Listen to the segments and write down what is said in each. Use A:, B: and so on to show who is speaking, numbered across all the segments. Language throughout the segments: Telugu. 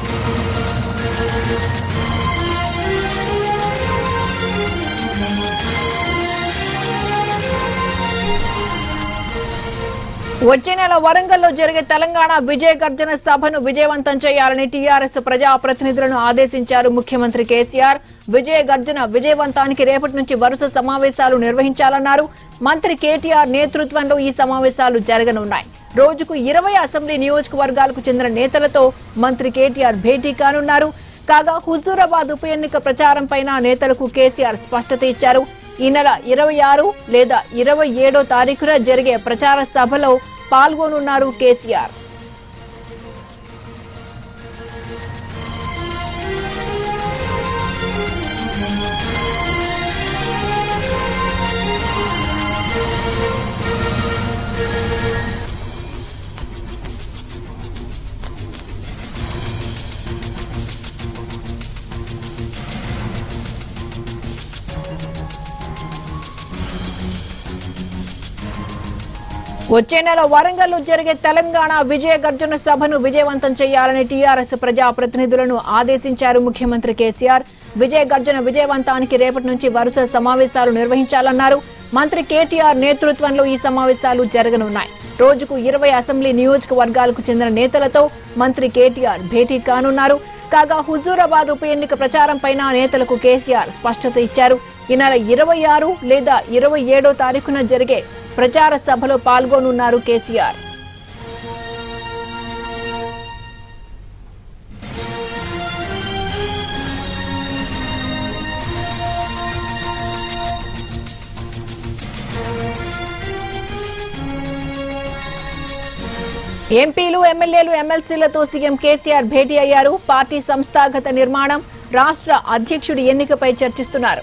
A: వచ్చే నెల వరంగల్లో జరిగే తెలంగాణ విజయ గర్జన సభను విజయవంతం చేయాలని టీఆర్ఎస్ ప్రజాప్రతినిధులను ఆదేశించారు ముఖ్యమంత్రి కేసీఆర్ విజయ గర్జన విజయవంతానికి రేపటి నుంచి వరుస సమావేశాలు నిర్వహించాలన్నారు మంత్రి కేటీఆర్ నేతృత్వంలో ఈ సమావేశాలు జరగనున్నాయి రోజుకు ఇరవై అసెంబ్లీ నియోజకవర్గాలకు చెందిన నేతలతో మంత్రి కేటీఆర్ భేటీ కానున్నారు కాగా హుజూరాబాద్ ఉప ఎన్నిక ప్రచారం పైన నేతలకు కేసీఆర్ స్పష్టత ఇచ్చారు ఈ నెల ఇరవై ఆరు లేదా ఇరవై ఏడో తారీఖున జరిగే ప్రచార సభలో పాల్గొనున్నారు కేసీఆర్ వచ్చే నెల వరంగల్లో జరిగే తెలంగాణ విజయ గర్జన సభను విజయవంతం చేయాలని టీఆర్ఎస్ ప్రజాప్రతినిధులను ఆదేశించారు ముఖ్యమంత్రి కేసీఆర్ విజయ గర్జన విజయవంతానికి రేపటి నుంచి వరుస సమావేశాలు నిర్వహించాలన్నారు మంత్రి కేటీఆర్ నేతృత్వంలో ఈ సమావేశాలు జరగనున్నాయి రోజుకు ఇరవై అసెంబ్లీ నియోజకవర్గాలకు చెందిన నేతలతో మంత్రి కేటీఆర్ భేటీ కానున్నారు కాగా హుజూరాబాద్ ఉప ఎన్నిక ప్రచారం పైన నేతలకు కేసీఆర్ స్పష్టత ఇచ్చారు ఈ నెల ఇరవై ఆరు లేదా ఇరవై ఏడో తారీఖున జరిగే ప్రచార సభలో పాల్గొనున్నారు కేసీఆర్ ఎంపీలు ఎమ్మెల్యేలు ఎమ్మెల్సీలతో సీఎం కేసీఆర్ భేటీ అయ్యారు పార్టీ సంస్థాగత నిర్మాణం రాష్ట్ర అధ్యక్షుడి ఎన్నికపై చర్చిస్తున్నారు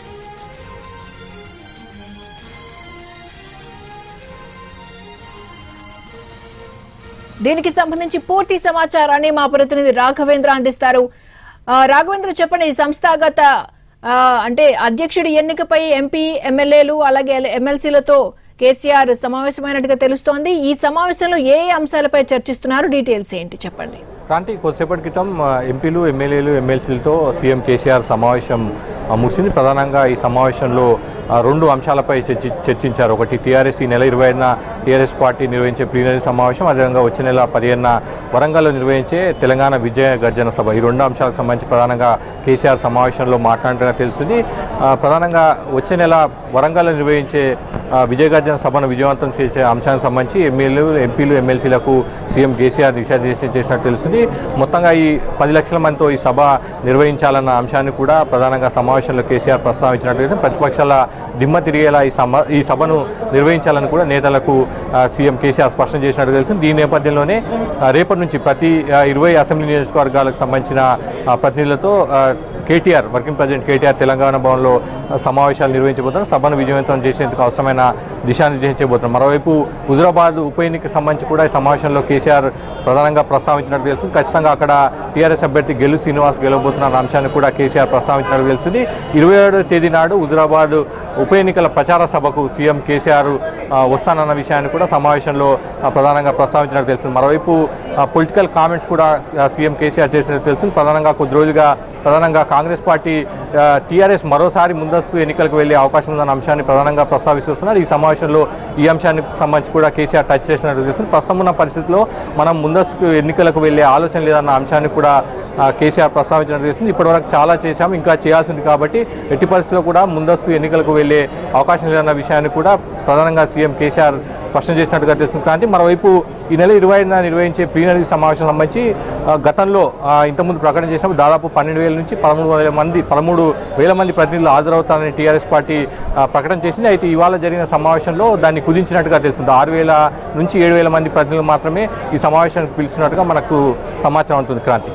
A: దీనికి సంబంధించి పూర్తి సమాచారాన్ని మా ప్రతినిధి రాఘవేంద్ర అందిస్తారు ఆ, రాఘవేంద్ర చెప్పండి ఈ సంస్థాగత ఆ, అంటే అధ్యక్షుడి ఎన్నికపై ఎంపీ ఎమ్మెల్యేలు అలాగే ఎమ్మెల్సీలతో కేసీఆర్ సమావేశమైనట్టుగా తెలుస్తోంది ఈ సమావేశంలో ఏ ఏ అంశాలపై చర్చిస్తున్నారు డీటెయిల్స్ ఏంటి చెప్పండి
B: క్రాంతి కొద్దిసేపటి క్రితం ఆ, ఎంపీలు ఎమ్మెల్యేలు ఎమ్మెల్సీలతో సీఎం కేసీఆర్ సమావేశం ఆ, ముగిసింది ప్రధానంగా ఈ సమావేశంలో ఆ, రెండు అంశాలపై చర్చి చర్చించారు ఒకటి టీఆర్ఎస్ ఈ నెల ఇరవై ఐదున టీఆర్ఎస్ పార్టీ నిర్వహించే ప్లీనరీ సమావేశం అదేవిధంగా వచ్చే నెల పదిహేనున వరంగల్లో నిర్వహించే తెలంగాణ విజయ గర్జన సభ ఈ రెండు అంశాలకు సంబంధించి ప్రధానంగా కేసీఆర్ సమావేశంలో మాట్లాడినట్టుగా తెలుస్తుంది ఆ, ప్రధానంగా వచ్చే నెల వరంగల్లో నిర్వహించే ఆ, విజయ గర్జన సభను విజయవంతం చేసే అంశానికి సంబంధించి ఎమ్మెల్యేలు ఎంపీలు ఎమ్మెల్సీలకు సీఎం కేసీఆర్ దిశానిర్దేశం చేసినట్టు తెలుస్తుంది మొత్తంగా ఈ పది లక్షల మందితో ఈ సభ నిర్వహించాలన్న అంశాన్ని కూడా ప్రధానంగా సమావేశంలో కేసీఆర్ ప్రస్తావించినట్లయితే ప్రతిపక్షాల దిమ్మ తిరిగేలా ఈ సమ ఈ సభను నిర్వహించాలని కూడా నేతలకు ఆ, సీఎం కేసీఆర్ స్పష్టం చేసినట్టు తెలుస్తుంది దీని నేపథ్యంలోనే ఆ, రేపటి నుంచి ప్రతి ఆ, ఇరవై అసెంబ్లీ నియోజకవర్గాలకు సంబంధించిన ఆ, ప్రతినిధులతో ఆ, కేటీఆర్ వర్కింగ్ ప్రెసిడెంట్ కేటీఆర్ తెలంగాణ భవన్లో ఆ, సమావేశాలు నిర్వహించబోతున్నారు సభను విజయవంతం చేసేందుకు అవసరమైన దిశానిర్దేశం చేయబోతున్నారు మరోవైపు హుజురాబాద్ ఉప ఎన్నికకు సంబంధించి కూడా ఈ సమావేశంలో కేసీఆర్ ప్రధానంగా ప్రస్తావించినట్టు తెలుస్తుంది ఖచ్చితంగా అక్కడ టీఆర్ఎస్ అభ్యర్థి గెలు శ్రీనివాస్ గెలవబోతున్న అన్న అంశాన్ని కూడా కేసీఆర్ ప్రస్తావించినట్టు తెలుస్తుంది ఇరవై ఏడవ తేదీ నాడు హుజురాబాద్ ఉప ఎన్నికల ప్రచార సభకు సీఎం కేసీఆర్ ఆ, వస్తానన్న విషయాన్ని కూడా సమావేశంలో ఆ, ప్రధానంగా ప్రస్తావించినట్టు తెలుస్తుంది మరోవైపు పొలిటికల్ కామెంట్స్ కూడా ఆ, సీఎం కేసీఆర్ చేసినట్టు తెలుస్తుంది ప్రధానంగా కొద్ది రోజులుగా ప్రధానంగా కాంగ్రెస్ పార్టీ టీఆర్ఎస్ మరోసారి ముందస్తు ఎన్నికలకు వెళ్లే అవకాశం ఉందన్న అంశాన్ని ప్రధానంగా ప్రస్తావిస్తున్నారు ఈ సమావేశంలో ఈ అంశానికి సంబంధించి కూడా కేసీఆర్ టచ్ చేసినట్టు తెలుస్తుంది ప్రస్తుతం ఉన్న పరిస్థితిలో మనం ముందస్తు ఎన్నికలకు వెళ్లే ఆలోచన లేదన్న అంశాన్ని కూడా ఆ, కేసీఆర్ ప్రస్తావించినట్టు తెలిసింది ఇప్పటివరకు చాలా చేశాం ఇంకా చేయాల్సింది కాబట్టి ఎట్టి పరిస్థితుల్లో కూడా ముందస్తు ఎన్నికలకు వెళ్లే అవకాశం లేదన్న విషయాన్ని కూడా ప్రధానంగా సీఎం కేసీఆర్ స్పష్టం చేసినట్టుగా తెలుస్తుంది కానీ మరోవైపు ఈ నెల ఇరవై ఐదున నిర్వహించే ప్లీనరీ సమావేశం సంబంధించి ఆ, గతంలో ఆ, ఇంతకుముందు ప్రకటన చేసినప్పుడు దాదాపు పన్నెండు వేల నుంచి పదమూడు వేల మంది పదమూడు వేల మంది ప్రతినిధులు హాజరవుతారని టీఆర్ఎస్ పార్టీ ఆ, ప్రకటన చేసింది అయితే ఇవాళ జరిగిన సమావేశంలో దాన్ని కుదించినట్టుగా తెలుస్తుంది ఆరు వేల నుంచి ఏడు వేల మంది ప్రతినిధులు మాత్రమే ఈ సమావేశానికి పిలుస్తున్నట్టుగా మనకు సమాచారం అవుతుంది క్రాంతి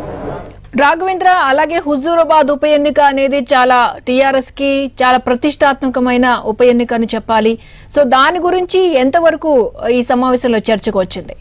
A: రాఘవేంద్ర అలాగే హుజూరాబాద్ ఉప ఎన్నిక అనేది చాలా టిఆర్ఎస్ కి చాలా ప్రతిష్టాత్మకమైన ఉప ఎన్నిక అని చెప్పాలి సో దాని గురించి ఎంతవరకు ఈ సమావేశంలో చర్చకు వచ్చింది
B: అంటే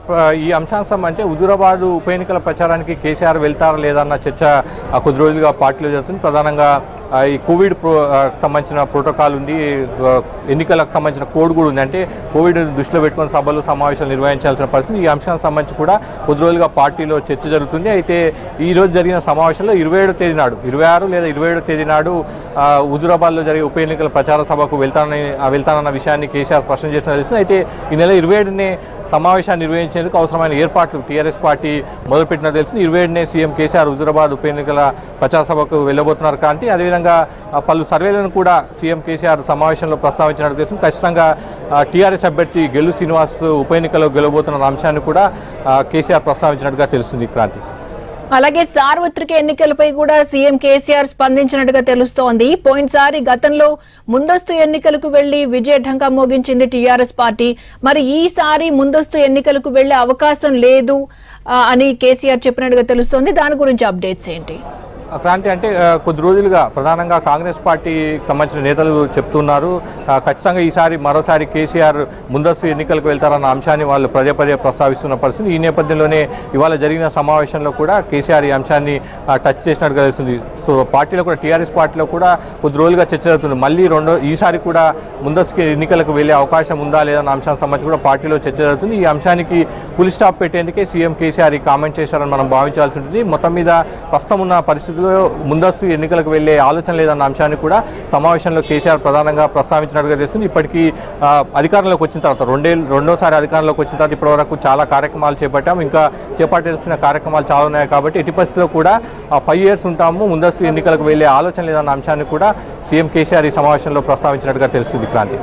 B: ప్ర- ఈ అంశానికి సంబంధించి హుజూరాబాద్ ఉప ఎన్నికల ప్రచారానికి కేసీఆర్ వెళ్తారా లేదా అన్న చర్చ ఆ, కొద్ది రోజులుగా పార్టీలో జరుగుతుంది ప్రధానంగా ఆ, ఈ కోవిడ్ ప్రో ఆ, సంబంధించిన ప్రోటోకాల్ ఉంది ఆ, ఎన్నికలకు సంబంధించిన కోడ్ కూడా ఉంది అంటే కోవిడ్ దృష్టిలో పెట్టుకొని సభలు సమావేశాలు నిర్వహించాల్సిన పరిస్థితి ఈ అంశానికి సంబంధించి కూడా కొద్ది రోజులుగా పార్టీలో చర్చ జరుగుతుంది అయితే ఈ రోజు జరిగిన సమావేశంలో ఇరవై ఏడో తేదీ నాడు ఇరవై ఆరు లేదా ఇరవై ఏడో తేదీ నాడు ఆ, హుజూరాబాద్లో జరిగే ఉప ఎన్నికల ప్రచార సభకు వెళ్తానని ఆ, వెళ్తానన్న విషయాన్ని కేసీఆర్ స్పష్టం చేసిన తెలిసింది అయితే ఈ నెల ఇరవై ఏడునే సమావేశాన్ని నిర్వహించేందుకు అవసరమైన ఏర్పాట్లు టీఆర్ఎస్ పార్టీ మొదలుపెట్టినట్టు తెలిసింది ఇరవై ఏడునే సీఎం కేసీఆర్ హుజూరాబాద్ ఉప ఎన్నికల ప్రచార సభకు వెళ్ళబోతున్నారు కాంతి అదేవిధంగా ఆ, పలు సర్వేలను కూడా సీఎం కేసీఆర్ సమావేశంలో ప్రస్తావించినట్టు తెలిసింది ఖచ్చితంగా టీఆర్ఎస్ అభ్యర్థి గెల్లు శ్రీనివాస్ ఉప ఎన్నికలో గెలవబోతున్న అంశాన్ని కూడా ఆ, కేసీఆర్ ప్రస్తావించినట్టుగా తెలుస్తుంది క్రాంతి
A: అలాగే సార్వత్రిక ఎన్నికలపై కూడా సీఎం కేసీఆర్ స్పందించినట్టుగా తెలుస్తోంది పోయినసారి గతంలో ముందస్తు ఎన్నికలకు వెళ్లి విజయ ఢంకా మోగించింది టీఆర్ఎస్ పార్టీ మరి ఈసారి ముందస్తు ఎన్నికలకు వెళ్లే అవకాశం లేదు ఆ, అని కేసీఆర్ చెప్పినట్టుగా తెలుస్తోంది దాని గురించి అప్డేట్స్ ఏంటి
B: ఆ క్రాంతి అంటే ఆ, కొద్ది రోజులుగా ప్రధానంగా కాంగ్రెస్ పార్టీకి సంబంధించిన నేతలు చెప్తున్నారు ఆ, ఖచ్చితంగా ఈసారి మరోసారి కేసీఆర్ ముందస్తు ఎన్నికలకు వెళ్తారన్న అంశాన్ని వాళ్ళు పదే పదే ప్రస్తావిస్తున్న పరిస్థితి ఈ నేపథ్యంలోనే ఇవాళ జరిగిన సమావేశంలో కూడా కేసీఆర్ ఈ అంశాన్ని ఆ, టచ్ చేసినట్టుగా తెలుస్తుంది సో పార్టీలో కూడా టీఆర్ఎస్ పార్టీలో కూడా కొద్ది రోజులుగా చర్చ జరుగుతుంది మళ్ళీ రెండో ఈసారి కూడా ముందస్తు ఎన్నికలకు వెళ్ళే అవకాశం ఉందా లేదా అన్న అంశానికి సంబంధించి కూడా పార్టీలో చర్చ జరుగుతుంది ఈ అంశానికి పులి స్టాప్ పెట్టేందుకే సీఎం కేసీఆర్ ఈ కామెంట్ చేశారని మనం భావించాల్సి ఉంటుంది మొత్తం మీద ప్రస్తుతం ఉన్న పరిస్థితుల్లో ముందస్తు ఎన్నికలకు వెళ్లే ఆలోచన లేదన్న అంశాన్ని కూడా సమావేశంలో కేసీఆర్ ప్రధానంగా ప్రస్తావించినట్టుగా తెలుస్తుంది ఇప్పటికీ ఆ, అధికారంలోకి వచ్చిన తర్వాత రెండేళ్ళు రెండోసారి అధికారంలోకి వచ్చిన తర్వాత ఇప్పటివరకు చాలా కార్యక్రమాలు చేపట్టాం ఇంకా చేపట్టాల్సిన కార్యక్రమాలు చాలా ఉన్నాయి కాబట్టి ఎట్టి పరిస్థితుల్లో కూడా ఫైవ్ ఇయర్స్ ఉంటాము ముందస్తు ఎన్నికలకు వెళ్లే ఆలోచన లేదన్న అంశాన్ని కూడా సీఎం కేసీఆర్ ఈ సమావేశంలో ప్రస్తావించినట్టుగా తెలుస్తుంది క్రాంతి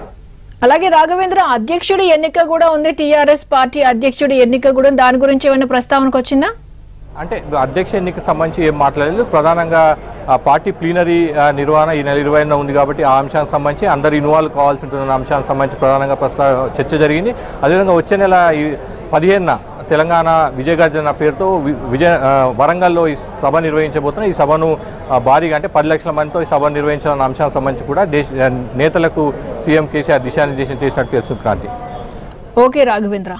A: అలాగే రాఘవేంద్ర అధ్యక్షుడి ఎన్నిక కూడా ఉంది టీఆర్ఎస్ పార్టీ అధ్యక్షుడి ఎన్నిక కూడా ఉంది. దాని గురించి ఏమైనా ప్రస్తావనకు వచ్చిందా
B: అంటే అధ్యక్ష ఎన్నిక సంబంధించి ఏం మాట్లాడలేదు ప్రధానంగా ఆ పార్టీ ప్లీనరీ ఆ, నిర్వహణ ఈ నెల ఇరవై ఉంది కాబట్టి ఆ అంశానికి సంబంధించి అందరు ఇన్వాల్వ్ కావాల్సి ఉంటుందన్న అంశానికి సంబంధించి ప్రధానంగా ప్రస్తా చర్చ జరిగింది అదేవిధంగా వచ్చే నెల ఈ పదిహేనున తెలంగాణ విజయగర్జన పేరుతో వి- విజయ ఆ, వరంగల్లో ఈ సభ నిర్వహించబోతున్న ఈ సభను ఆ, భారీగా అంటే పది లక్షల మందితో ఈ సభను నిర్వహించాలన్న అంశానికి సంబంధించి కూడా దేశ నేతలకు సీఎం కేసీఆర్ దిశానిర్దేశం చేసినట్టు తెలుస్తుంది క్రాంతి
A: ఓకే రాఘవేంద్ర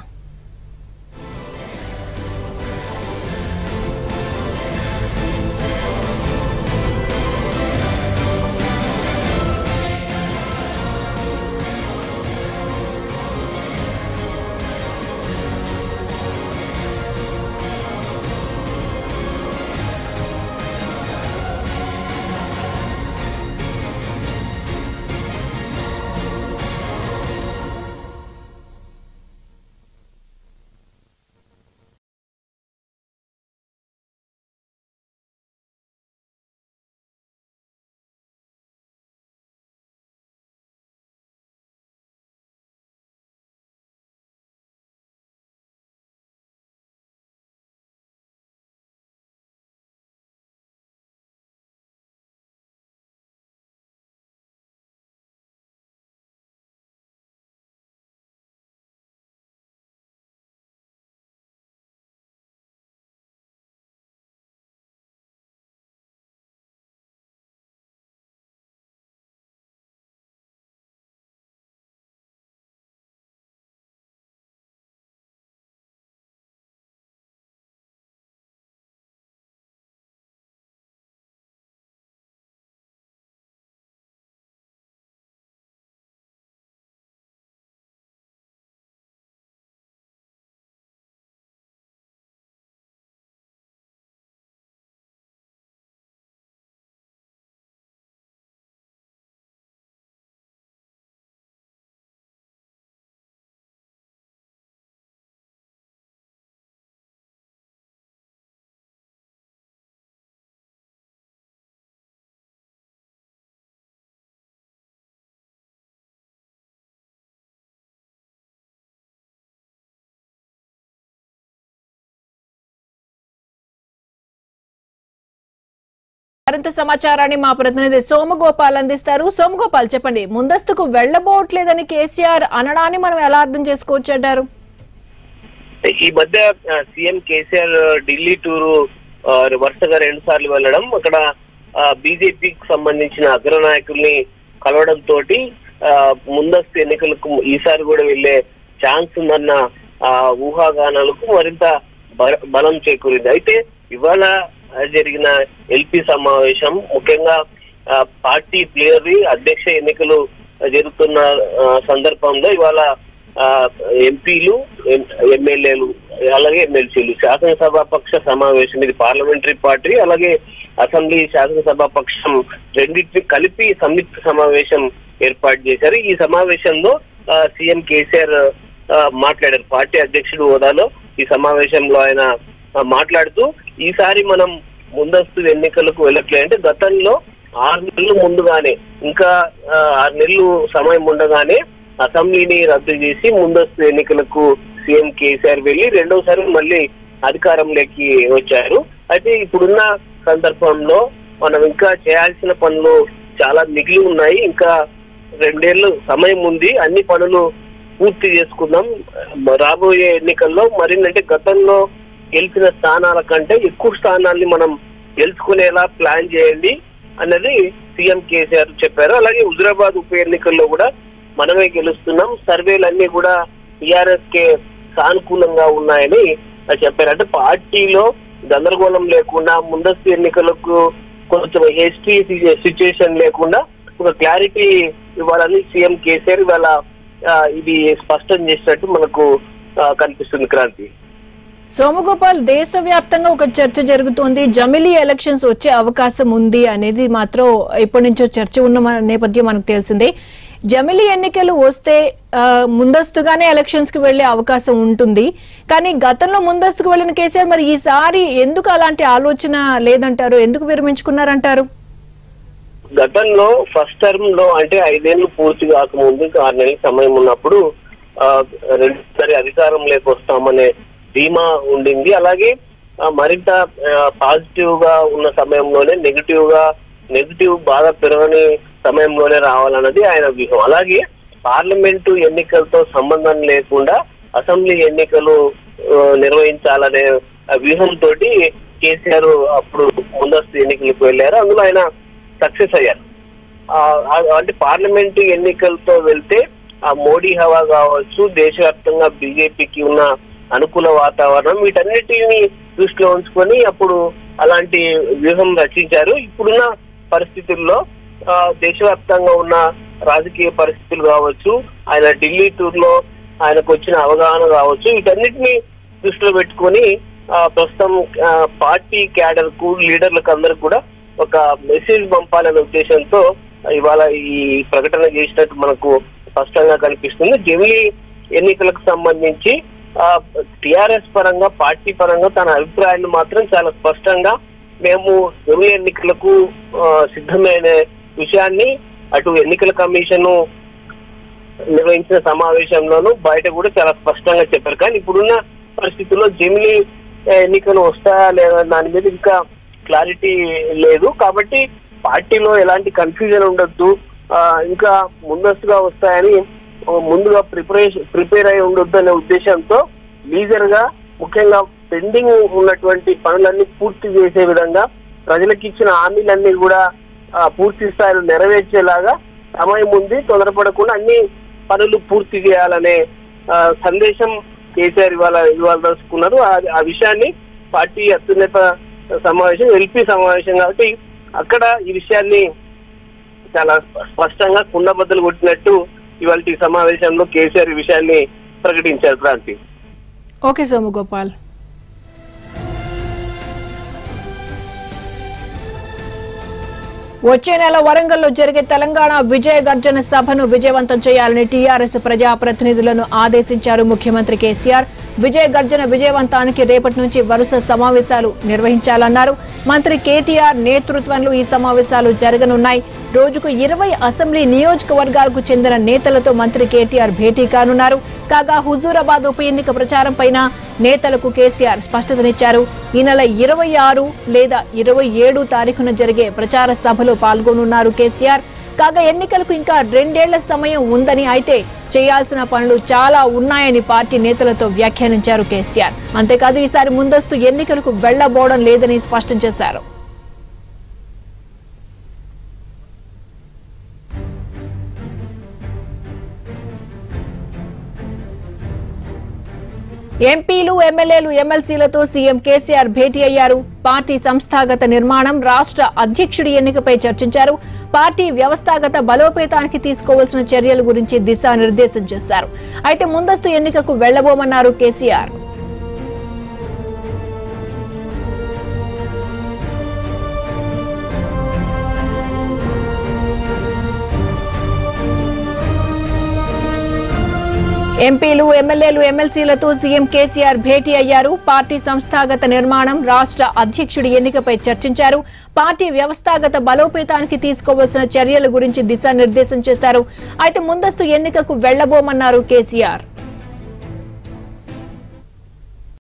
A: మరింత సమాచారాన్ని మా ప్రతినిధి సోమగోపాల్ అందిస్తారు సోమగోపాల్ చెప్పండి ముందస్తుకు వెళ్ళబోట్లేదని కేసీఆర్ అనడాన్ని మనం ఎలా అర్థం చేసుకోవచ్చు అంటారు
C: ఈ మధ్య ఆ, సీఎం కేసీఆర్ ఢిల్లీ టూరు ఆ, వరుసగా రెండు సార్లు వెళ్ళడం అక్కడ బీజేపీకి సంబంధించిన అగ్రనాయకుల్ని కలవడం తోటి ఆ, ముందస్తు ఎన్నికలకు ఈసారి కూడా వెళ్లే ఛాన్స్ ఉందన్న ఆ ఊహాగానాలకు మరింత బ- బలం చేకూరింది అయితే ఇవాళ ఆ, జరిగిన ఎల్పి సమావేశం ముఖ్యంగా ఆ, పార్టీ ప్లేయర్ అధ్యక్ష ఎన్నికలు జరుగుతున్న ఆ, సందర్భంలో ఇవాళ ఆ, ఎంపీలు ఎం- ఎమ్మెల్యేలు అలాగే ఎమ్మెల్సీలు శాసనసభ పక్ష సమావేశం ఇది పార్లమెంటరీ పార్టీ అలాగే అసెంబ్లీ శాసనసభ పక్షం రెండింటిని కలిపి సంయుక్త సమావేశం ఏర్పాటు చేశారు ఈ సమావేశంలో ఆ, సీఎం కేసీఆర్ ఆ, మాట్లాడారు పార్టీ అధ్యక్షుడు హోదాలో ఈ సమావేశంలో ఆయన ఆ, మాట్లాడుతూ ఈసారి మనం ముందస్తు ఎన్నికలకు వెళ్ళట్లే అంటే గతంలో ఆరు నెలలు ముందుగానే ఇంకా ఆ, ఆరు నెలలు సమయం ఉండగానే అసెంబ్లీని రద్దు చేసి ముందస్తు ఎన్నికలకు సీఎం కేసీఆర్ వెళ్లి రెండోసారి మళ్ళీ అధికారంలోకి వచ్చారు అయితే ఇప్పుడున్న సందర్భంలో మనం ఇంకా చేయాల్సిన పనులు చాలా మిగిలి ఉన్నాయి ఇంకా రెండేళ్లు సమయం ఉంది అన్ని పనులు పూర్తి చేసుకుందాం రాబోయే ఎన్నికల్లో మరిన్నంటే గతంలో గెలిచిన స్థానాల కంటే ఎక్కువ స్థానాల్ని మనం గెలుచుకునేలా ప్లాన్ చేయండి అన్నది సీఎం కేసీఆర్ చెప్పారు అలాగే హుజురాబాద్ ఉప ఎన్నికల్లో కూడా మనమే గెలుస్తున్నాం సర్వేలన్నీ కూడా టీఆర్ఎస్ కే సానుకూలంగా ఉన్నాయని చెప్పారు అంటే పార్టీలో గందరగోళం లేకుండా ముందస్తు ఎన్నికలకు కొంచెం హెస్టీ సిచ్యుయేషన్ లేకుండా ఒక క్లారిటీ ఇవ్వాలని సీఎం కేసీఆర్ ఇవాళ ఆ, ఇది స్పష్టం చేసినట్టు మనకు ఆ, కనిపిస్తుంది క్రాంతి
A: సోమగోపాల్ దేశవ్యాప్తంగా ఒక చర్చ జరుగుతోంది జమిలీ ఎలక్షన్స్ వచ్చే అవకాశం ఉంది అనేది మాత్రం ఇప్పటి నుంచో చర్చ ఉన్న మన నేపథ్యం మనకు తెలిసిందే జమిలీ ఎన్నికలు వస్తే ఆ, ముందస్తుగానే ఎలక్షన్స్ కి వెళ్లే అవకాశం ఉంటుంది కానీ గతంలో ముందస్తుకు వెళ్లిన కేసీఆర్ మరి ఈసారి ఎందుకు అలాంటి ఆలోచన లేదంటారు ఎందుకు విరమించుకున్నారంటారు
C: గతంలో ఫస్ట్ టర్మ్ లో అంటే ఐదేళ్లు పూర్తి కాకముందు ఇంకా ఆరు నెలల సమయం ఉన్నప్పుడు ఆ, రెండుసారి అధికారంలోకి వస్తామనే ధీమా ఉండింది అలాగే ఆ, మరింత పాజిటివ్ గా ఉన్న సమయంలోనే నెగిటివ్ గా నెగిటివ్ బాగా పెరగని సమయంలోనే రావాలన్నది ఆయన వ్యూహం అలాగే పార్లమెంటు ఎన్నికలతో సంబంధం లేకుండా అసెంబ్లీ ఎన్నికలు ఆ, నిర్వహించాలనే వ్యూహంతో కేసీఆర్ అప్పుడు ముందస్తు ఎన్నికలకు వెళ్ళారు అందులో ఆయన సక్సెస్ అయ్యారు ఆ, ఆ- అంటే పార్లమెంటు ఎన్నికలతో వెళ్తే ఆ మోడీ హవా కావచ్చు దేశవ్యాప్తంగా బీజేపీకి ఉన్న అనుకూల వాతావరణం వీటన్నిటిని దృష్టిలో ఉంచుకొని అప్పుడు అలాంటి వ్యూహం రచించారు ఇప్పుడున్న పరిస్థితుల్లో ఆ, దేశవ్యాప్తంగా ఉన్న రాజకీయ పరిస్థితులు కావచ్చు ఆయన ఢిల్లీ టూర్ లో ఆయనకు వచ్చిన అవగాహన కావచ్చు వీటన్నిటిని దృష్టిలో పెట్టుకొని ఆ, ప్రస్తుతం ఆ, పార్టీ క్యాడర్ కు లీడర్లకు అందరికి కూడా ఒక మెసేజ్ పంపాలనే ఉద్దేశంతో ఇవాళ ఈ ప్రకటన చేసినట్టు మనకు స్పష్టంగా కనిపిస్తుంది జమిలీ ఎన్నికలకు సంబంధించి టిఆర్ఎస్ పరంగా పార్టీ పరంగా తన అభిప్రాయాన్ని మాత్రం చాలా స్పష్టంగా మేము జమిలీ ఎన్నికలకు ఆ, సిద్ధమైన విషయాన్ని అటు ఎన్నికల కమిషన్ నిర్వహించిన సమావేశంలోనూ బయట కూడా చాలా స్పష్టంగా చెప్పారు కానీ ఇప్పుడున్న పరిస్థితుల్లో జమిలీ ఎన్నికలు వస్తాయా లేదా దాని మీద ఇంకా క్లారిటీ లేదు కాబట్టి పార్టీలో ఎలాంటి కన్ఫ్యూజన్ ఉండొద్దు ఆ, ఇంకా ముందస్తుగా వస్తాయని ఆ, ముందుగా ప్రిపరేషన్ ప్రిపేర్ అయి ఉండొద్దు అనే ఉద్దేశంతో లీజర్ గా ముఖ్యంగా పెండింగ్ ఉన్నటువంటి పనులన్నీ పూర్తి చేసే విధంగా ప్రజలకు ఇచ్చిన హామీలన్నీ కూడా ఆ, పూర్తి స్థాయిలో నెరవేర్చేలాగా సమయం ఉంది తొందరపడకుండా అన్ని పనులు పూర్తి చేయాలనే ఆ, సందేశం కేసీఆర్ ఇవాళ ఇవాళ దలుచుకున్నారు ఆ- ఆ విషయాన్ని పార్టీ అత్యున్నత సమావేశం ఎల్పీ సమావేశం కాబట్టి అక్కడ ఈ విషయాన్ని చాలా స్పష్టంగా కుండబద్దలు కొట్టినట్టు ఇవాళ ఈ సమావేశంలో కేసీఆర్ ఈ విషయాన్ని ప్రకటించారు క్రాంతి
A: ఓకే సోమగోపాల్ వచ్చే నెల వరంగల్లో జరిగే తెలంగాణ విజయ గర్జన సభను విజయవంతం చేయాలని టీఆర్ఎస్ ప్రజాప్రతినిధులను ఆదేశించారు ముఖ్యమంత్రి కేసీఆర్ విజయ గర్జన విజయవంతానికి రేపటి నుంచి వరుస సమావేశాలు నిర్వహించాలన్నారు మంత్రి కేటీఆర్ నేతృత్వంలో ఈ సమావేశాలు జరగనున్నాయి రోజుకు ఇరవై అసెంబ్లీ నియోజకవర్గాలకు చెందిన నేతలతో మంత్రి కేటీఆర్ భేటీ కానున్నారు కాగా హుజూరాబాద్ ఉప ఎన్నిక ప్రచారం పైన నేతలకు కేసీఆర్ స్పష్టతనిచ్చారు ఈ నెల ఇరవై ఆరు లేదా ఇరవై ఏడు తారీఖున జరిగే ప్రచార సభలో పాల్గొనున్నారు కేసీఆర్ కాగా ఎన్నికలకు ఇంకా రెండేళ్ల సమయం ఉందని అయితే చేయాల్సిన పనులు చాలా ఉన్నాయని పార్టీ నేతలతో వ్యాఖ్యానించారు కేసీఆర్ అంతేకాదు ఈసారి ముందస్తు ఎన్నికలకు వెళ్లబోవడం లేదని స్పష్టం చేశారు ఎంపీలు ఎమ్మెల్యేలు ఎమ్మెల్సీలతో సీఎం కేసీఆర్ భేటీ అయ్యారు పార్టీ సంస్థాగత నిర్మాణం రాష్ట్ర అధ్యక్షుడి ఎన్నికపై చర్చించారు పార్టీ వ్యవస్థాగత బలోపేతానికి తీసుకోవాల్సిన చర్యల గురించి దిశానిర్దేశం చేశారు అయితే ముందస్తు ఎన్నికకు వెళ్లబోమన్నారు కేసీఆర్ ఎంపీలు ఎమ్మెల్యేలు ఎమ్మెల్సీలతో సీఎం కేసీఆర్ భేటీ అయ్యారు పార్టీ సంస్థాగత నిర్మాణం రాష్ట్ర అధ్యక్షుడి ఎన్నికపై చర్చించారు పార్టీ వ్యవస్థాగత బలోపేతానికి తీసుకోవాల్సిన చర్యల గురించి దిశానిర్దేశం చేశారు అయితే ముందస్తు ఎన్నికకు వెళ్లబోమన్నారు కేసీఆర్